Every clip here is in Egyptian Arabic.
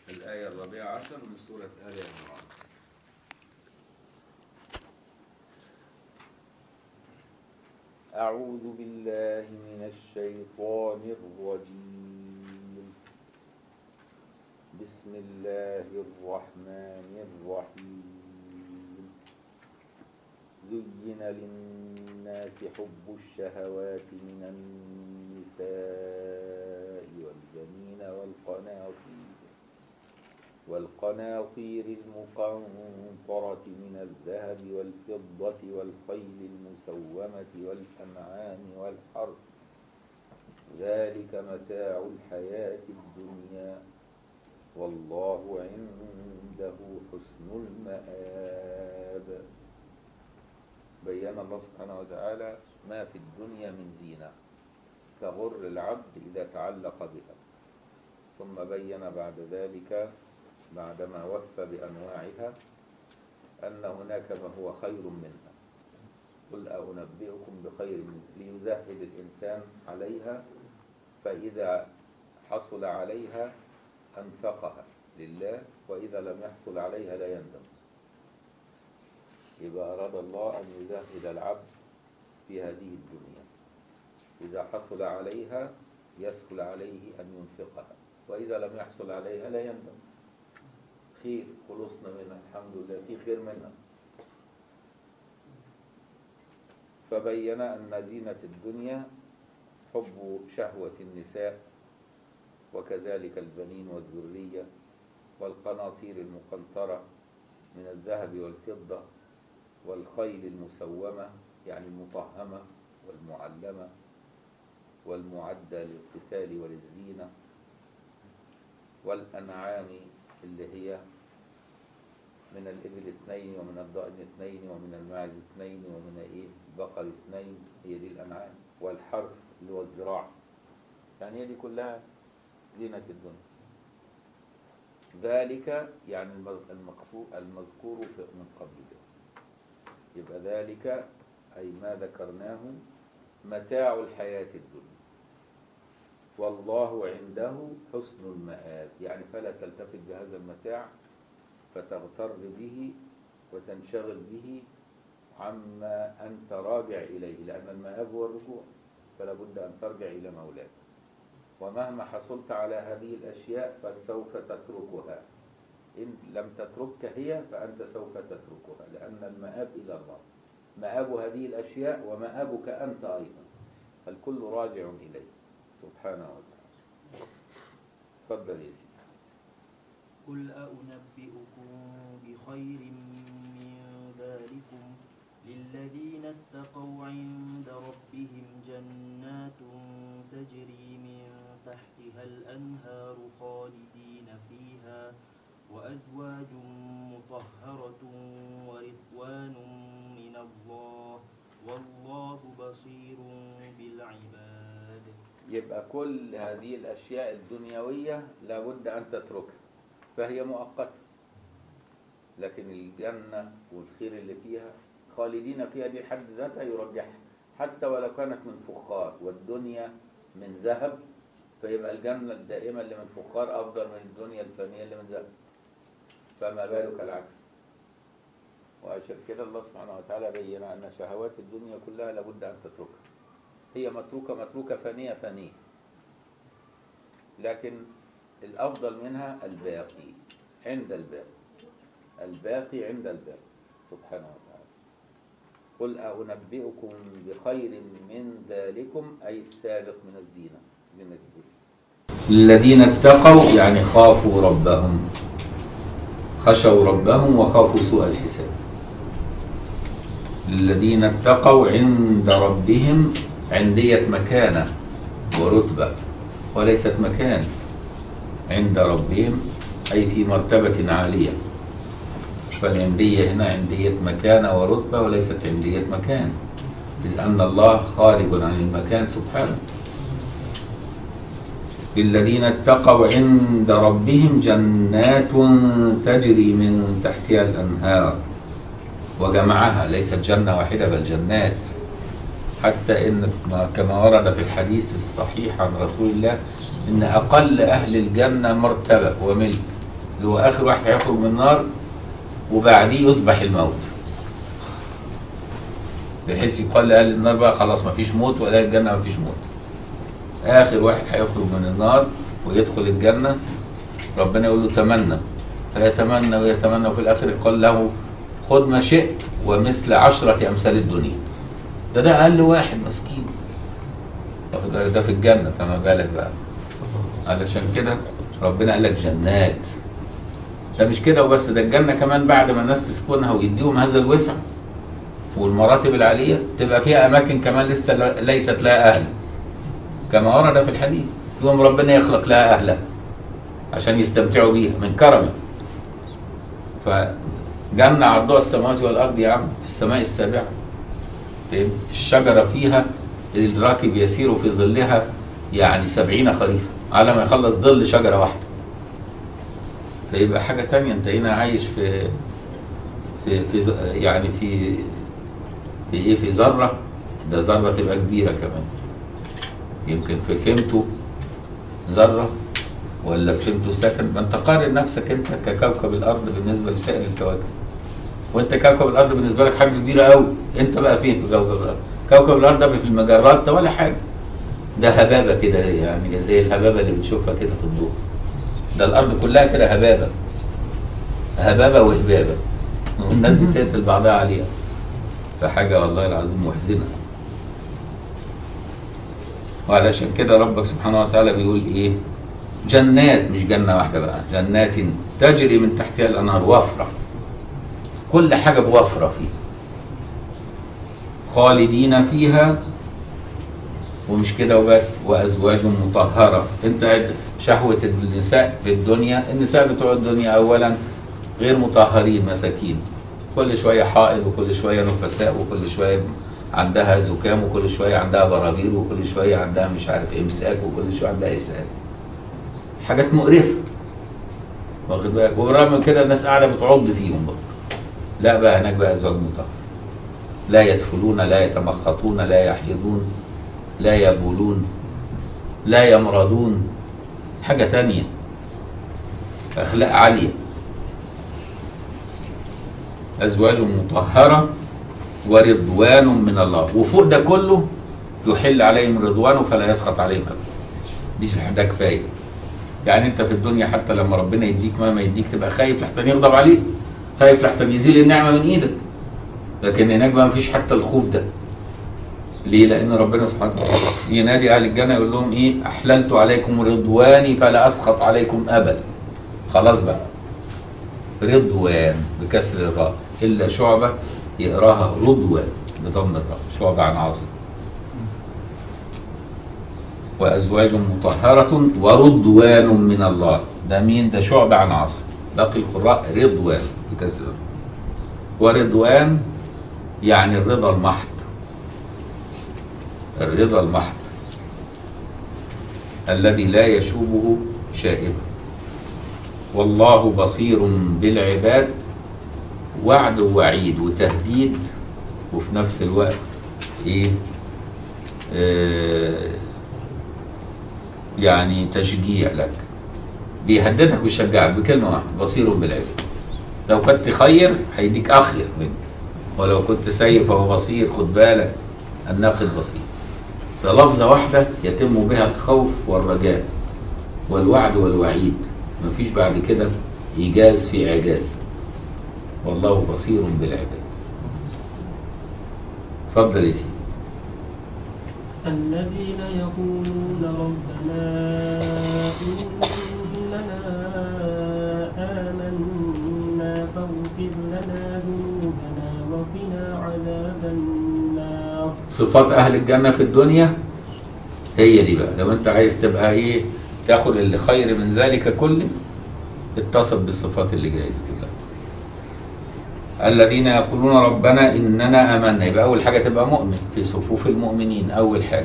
الآية الرابعة عشر من سورة آل عمران أعوذ بالله من الشيطان الرجيم بسم الله الرحمن الرحيم زين للناس حب الشهوات من النساء والبنين والقناطير والقناطير المقنطرة من الذهب والفضة والخيل المسومة والأنعام والحرث ذلك متاع الحياة الدنيا والله عنده حسن المآب بين الله سبحانه وتعالى ما في الدنيا من زينة تغر العبد إذا تعلق بها ثم بين بعد ذلك بعدما وفى بأنواعها أن هناك ما هو خير منها قل أنبئكم بخير من ليزهد الإنسان عليها فإذا حصل عليها أنفقها لله وإذا لم يحصل عليها لا يندم يبقى أراد الله أن يزهد العبد في هذه الدنيا إذا حصل عليها يسهل عليه أن ينفقها وإذا لم يحصل عليها لا يندم خير خلصنا منها الحمد لله في خير منها فبين أن زينة الدنيا حب شهوة النساء وكذلك البنين والذرية والقناطير المقنطرة من الذهب والفضة والخيل المسومة يعني المطهمة والمعلمة والمعدة للقتال وللزينة والأنعام اللي هي من الإبل اثنين ومن الضأن اثنين ومن الماعز اثنين ومن إيه البقر اثنين هي دي الأنعام والحرث اللي هو الزراعة يعني هي دي كلها زينة الدنيا ذلك يعني المقصود المذكور من قبل يبقى ذلك أي ما ذكرناه متاع الحياة الدنيا والله عنده حسن المآب يعني فلا تلتفت بهذا المتاع فتغتر به وتنشغل به عما أنت راجع إليه لأن المآب هو الرجوع فلا بد أن ترجع إلى مولاك ومهما حصلت على هذه الأشياء فسوف تتركها إن لم تتركك هي فأنت سوف تتركها لأن المآب إلى الله مآب هذه الأشياء ومآبك أنت أيضا الكل راجع إليه سبحانه وتعالى تفضل يا سيدي قل أنبئكم بخير من ذلكم للذين اتقوا عند ربهم جنات تجري من تحتها الأنهار خالدين فيها وأزواج مطهرة ورضوان من الله والله بصير بالعباد يبقى كل هذه الأشياء الدنيوية لابد أن تتركها فهي مؤقتة لكن الجنة والخير اللي فيها خالدين فيها دي حد ذاتها يرجحها حتى ولو كانت من فخار والدنيا من ذهب فيبقى الجنة الدائمة اللي من فخار أفضل من الدنيا الفانية اللي من ذهب فما بالك العكس وعشان كده الله سبحانه وتعالى بين أن شهوات الدنيا كلها لابد أن تتركها هي متروكة متروكة فانية فانية لكن الأفضل منها الباقي عند الباقي الباقي عند الباقي سبحانه وتعالى قل أنبئكم بخير من ذلكم أي السابق من الزينة زينة الدنيا الذين اتقوا يعني خافوا ربهم خشوا ربهم وخافوا سوء الحساب الذين اتقوا عند ربهم عندية مكانة ورتبة وليست مكان عند ربهم أي في مرتبة عالية فالعندية هنا عندية مكانة ورتبة وليست عندية مكان إذ أن الله خارج عن المكان سبحانه للذين اتقوا عند ربهم جنات تجري من تحتها الأنهار وجمعها ليست جنة واحدة بل جنات حتى إن كما ورد في الحديث الصحيح عن رسول الله إن أقل أهل الجنة مرتبة وملك اللي هو اخر واحد هيخرج من النار وبعديه يصبح الموت بحيث يقال لاهل النار بقى خلاص ما فيش موت ولا الجنه ما فيش موت اخر واحد هيخرج من النار ويدخل الجنه ربنا يقول له تمنى فيتمنى ويتمنى وفي الاخر يقال له خذ ما شئت ومثل عشرة امثال الدنيا ده ده اقل واحد مسكين طب ده, ده في الجنه فما بالك بقى علشان كده ربنا قال لك جنات ده مش كده وبس ده الجنه كمان بعد ما الناس تسكنها ويديهم هذا الوسع والمراتب العاليه تبقى فيها اماكن كمان لسه لا- ليست لها اهل كما ورد في الحديث يوم ربنا يخلق لها اهلها عشان يستمتعوا بيها من كرمه فجنة عرضها السماوات والارض يا عم في السماء السابعه فاهم؟ الشجره فيها الراكب يسير في ظلها يعني سبعين خريفا على ما يخلص ظل شجره واحده فيبقى حاجه تانية انت هنا عايش في في في ز- يعني في في ايه في ذره ده ذره تبقى كبيره كمان يمكن في فهمته ذره ولا فهمته سكن ما انت قارن نفسك انت ككوكب الارض بالنسبه لسائر الكواكب وانت كوكب الارض بالنسبه لك حاجه كبيره قوي انت بقى فين في كوكب الارض كوكب الارض ده في المجرات ده ولا حاجه ده هبابه كده يعني زي الهبابه اللي بتشوفها كده في الضوء ده الارض كلها كده هبابه هبابه وهبابه والناس بتقتل بعضها عليها فحاجه والله العظيم محزنه وعلشان كده ربك سبحانه وتعالى بيقول ايه جنات مش جنه واحده بقى جنات تجري من تحتها الانهار وفره كل حاجه بوفره فيها خالدين فيها ومش كده وبس وازواج مطهره انت شهوه النساء في الدنيا النساء بتوع الدنيا اولا غير مطهرين مساكين كل شويه حائض وكل شويه نفساء وكل شويه عندها زكام وكل شويه عندها برابير وكل شويه عندها مش عارف امساك وكل شويه عندها اسهال حاجات مقرفه واخد بالك ورغم من كده الناس قاعده بتعض فيهم بقى لا بقى هناك بقى ازواج مطهره لا يدخلون لا يتمخطون لا يحيضون لا يبولون لا يمرضون حاجة تانية أخلاق عالية أزواج مطهرة ورضوان من الله وفوق ده كله يحل عليهم رضوانه فلا يسخط عليهم أبدا دي ده كفاية يعني أنت في الدنيا حتى لما ربنا يديك ما ما يديك تبقى خايف لحسن يغضب عليك خايف لحسن يزيل النعمة من إيدك لكن هناك بقى مفيش حتى الخوف ده ليه؟ لأن ربنا سبحانه وتعالى ينادي أهل الجنة يقول لهم إيه؟ أحللت عليكم رضواني فلا أسخط عليكم أبدا. خلاص بقى. رضوان بكسر الراء إلا شعبة يقراها رضوان بضم الراء شعبة عن عاصم. وأزواج مطهرة ورضوان من الله ده مين؟ ده شعبة عن عاصم. باقي القراء رضوان بكسر الراء. ورضوان يعني الرضا المحض الرضا المحض الذي لا يشوبه شائبة والله بصير بالعباد وعد ووعيد وتهديد وفي نفس الوقت ايه آه يعني تشجيع لك بيهددك ويشجعك بكلمة واحدة بصير بالعباد لو كنت خير هيديك أخير منه ولو كنت سيء فهو بصير خد بالك الناقد بصير فلفظة واحدة يتم بها الخوف والرجاء والوعد والوعيد مفيش بعد كده إيجاز في إعجاز والله بصير بالعباد اتفضل يا سيدي الذين يقولون ربنا إننا آمنا فاغفر لنا ذنوبنا وقنا عذاب النار صفات أهل الجنة في الدنيا هي دي بقى لو أنت عايز تبقى إيه تاخد الخير من ذلك كله اتصف بالصفات اللي جاية دي كلها الذين يقولون ربنا إننا آمنا يبقى أول حاجة تبقى مؤمن في صفوف المؤمنين أول حاجة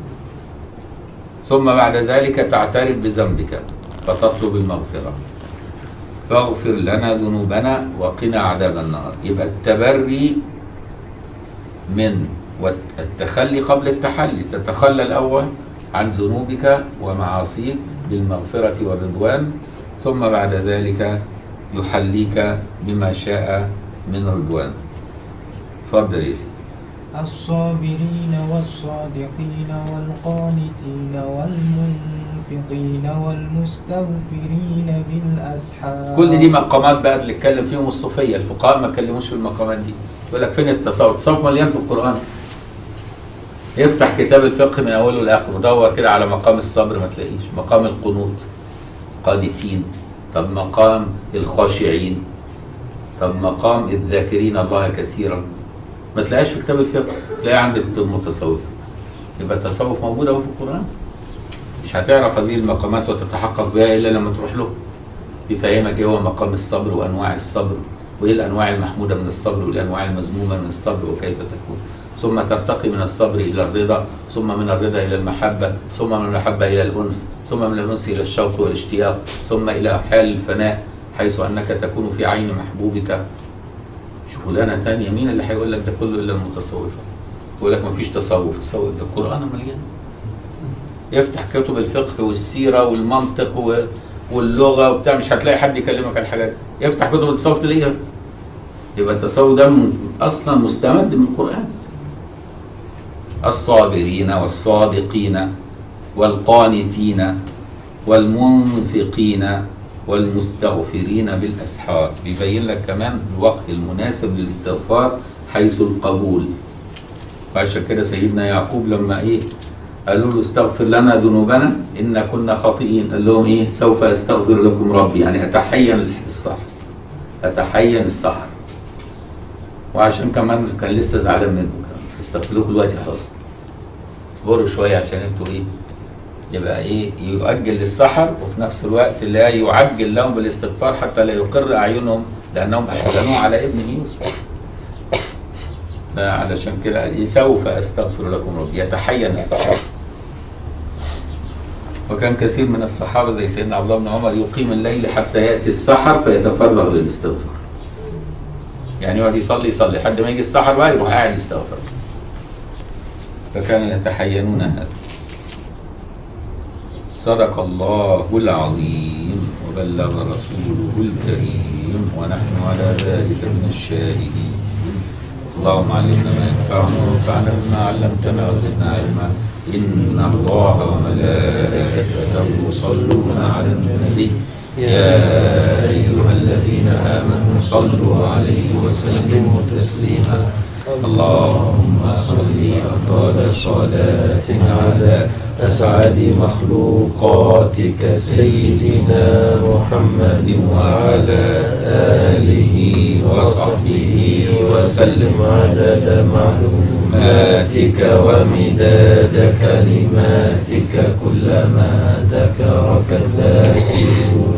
ثم بعد ذلك تعترف بذنبك فتطلب المغفرة فاغفر لنا ذنوبنا وقنا عذاب النار يبقى التبري من والتخلي قبل التحلي تتخلى الأول عن ذنوبك ومعاصيك بالمغفرة والرضوان ثم بعد ذلك يحليك بما شاء من رضوان اتفضل يا سيدي الصابرين والصادقين والقانتين والمنفقين والمستغفرين بالأسحار كل دي مقامات بقى اللي اتكلم فيهم الصوفيه الفقهاء ما اتكلموش في المقامات دي يقول لك فين التصوف التصوف مليان في القران يفتح كتاب الفقه من اوله لاخره دور كده على مقام الصبر ما تلاقيش مقام القنوت قانتين طب مقام الخاشعين طب مقام الذاكرين الله كثيرا ما تلاقيش في كتاب الفقه تلاقيه عند المتصوف يبقى التصوف موجود اهو في القران مش هتعرف هذه المقامات وتتحقق بها الا لما تروح له يفهمك ايه هو مقام الصبر وانواع الصبر وايه الانواع المحموده من الصبر والانواع المذمومه من الصبر وكيف تكون ثم ترتقي من الصبر الى الرضا ثم من الرضا الى المحبه ثم من المحبه الى الانس ثم من الانس الى الشوق والاشتياق ثم الى حال الفناء حيث انك تكون في عين محبوبك شغلانه ثانيه مين اللي هيقول لك ده كله الا المتصوفه يقول لك مفيش تصوف تصوف ده القران مليان يفتح كتب الفقه والسيره والمنطق و... واللغه وبتاع مش هتلاقي حد يكلمك على الحاجات دي. يفتح كتب التصوف تلاقيها يبقى التصوف ده م- اصلا مستمد من القران الصابرين والصادقين والقانتين والمنفقين والمستغفرين بالاسحار بيبين لك كمان الوقت المناسب للاستغفار حيث القبول وعشان كده سيدنا يعقوب لما ايه قالوا له استغفر لنا ذنوبنا إنا كنا خاطئين قال لهم إيه سوف أستغفر لكم ربي يعني أتحين السحر أتحين السحر وعشان كمان كان لسه زعلان منكم كمان مش هستغفر لكم دلوقتي خلاص اصبروا شوية عشان انتوا إيه يبقى إيه يؤجل للسحر وفي نفس الوقت لا يعجل لهم بالاستغفار حتى لا يقر أعينهم لأنهم أحزنوا على ابن يوسف علشان كده قال إيه سوف أستغفر لكم ربي يتحين السحر وكان كثير من الصحابة زي سيدنا عبد الله بن عمر يقيم الليل حتى يأتي السحر فيتفرغ للاستغفار يعني يقعد يصلي يصلي لحد ما يجي السحر بقى يروح قاعد يستغفر فكانوا يتحينون هذا صدق الله العظيم وبلغ رسوله الكريم ونحن على ذلك من الشاهدين اللهم علمنا ما ينفعنا وانفعنا بما علمتنا وزدنا علما إن الله وملائكته يصلون على النبي يا أيها الذين آمنوا صلوا عليه وسلموا تسليما اللهم صل أفضل صلاة على أسعد مخلوقاتك سيدنا محمد وعلى آله وصحبه وسلم عدد معلوماتك ومداد كلماتك كلما ذكرك الذاكرون